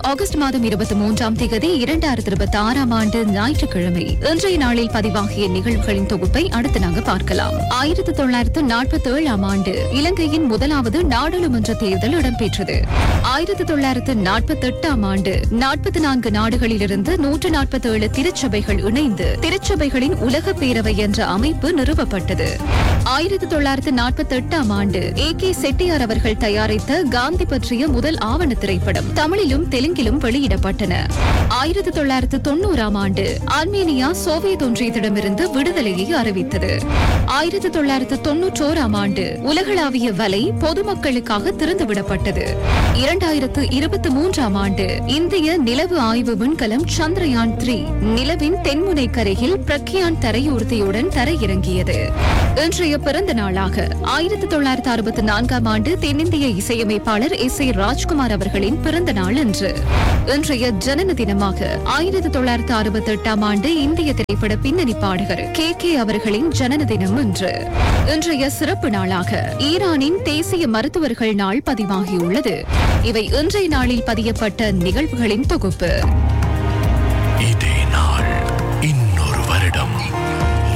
August மாதம் இருபத்தி மூன்றாம் தேதி இரண்டாயிரத்தி இருபத்தி ஆறாம் ஆண்டு ஞாயிற்றுக்கிழமை இன்றைய நாளில் பதிவாகிய நிகழ்வுகளின் தொகுப்பை அடுத்து நாங்க பார்க்கலாம் ஆயிரத்தி தொள்ளாயிரத்து நாற்பத்தி ஏழாம் ஆண்டு இலங்கையின் முதலாவது நாடாளுமன்ற தேர்தல் இடம்பெற்றது ஆயிரத்தி தொள்ளாயிரத்து நாற்பத்தி எட்டாம் ஆண்டு நாற்பத்தி நான்கு நாடுகளிலிருந்து நூற்று நாற்பத்தி ஏழு திருச்சபைகள் இணைந்து திருச்சபைகளின் உலக பேரவை என்ற அமைப்பு நிறுவப்பட்டது ஆயிரத்தி தொள்ளாயிரத்து நாற்பத்தி எட்டாம் ஆண்டு ஏ கே செட்டியார் அவர்கள் தயாரித்த காந்தி பற்றிய முதல் ஆவண திரைப்படம் தமிழிலும் தெலுங்கிலும் வெளியிடப்பட்டன ஆயிரத்தி தொள்ளாயிரத்து தொண்ணூறாம் ஆண்டு ஆர்மேனியா சோவியத் ஒன்றியத்திடமிருந்து விடுதலையை அறிவித்தது ஆயிரத்தி தொள்ளாயிரத்து தொன்னூற்றோராம் ஆண்டு உலகளாவிய வலை பொதுமக்களுக்காக திறந்துவிடப்பட்டது இரண்டாயிரத்து இருபத்தி மூன்றாம் ஆண்டு இந்திய நிலவு ஆய்வு விண்கலம் சந்திரயான் த்ரீ நிலவின் தென்முனை கரையில் பிரக்யான் தரையூர்தியுடன் தரையிறங்கியது இன்றைய பிறந்த நாளாக ஆயிரத்தி தொள்ளாயிரத்து அறுபத்தி நான்காம் ஆண்டு தென்னிந்திய இசையமைப்பாளர் எஸ் ஏ ராஜ்குமார் அவர்களின் பிறந்த நாள் இன்று இன்றைய ஜனன தினமாக ஆயிரத்தி தொள்ளாயிரத்து அறுபத்தி எட்டாம் ஆண்டு இந்திய திரைப்பட பின்னணி பாடகர் கே கே அவர்களின் ஜனன தினம் இன்று இன்றைய சிறப்பு நாளாக ஈரானின் தேசிய மருத்துவர்கள் நாள் பதிவாகியுள்ளது இவை இன்றைய நாளில் பதியப்பட்ட நிகழ்வுகளின் தொகுப்பு இதே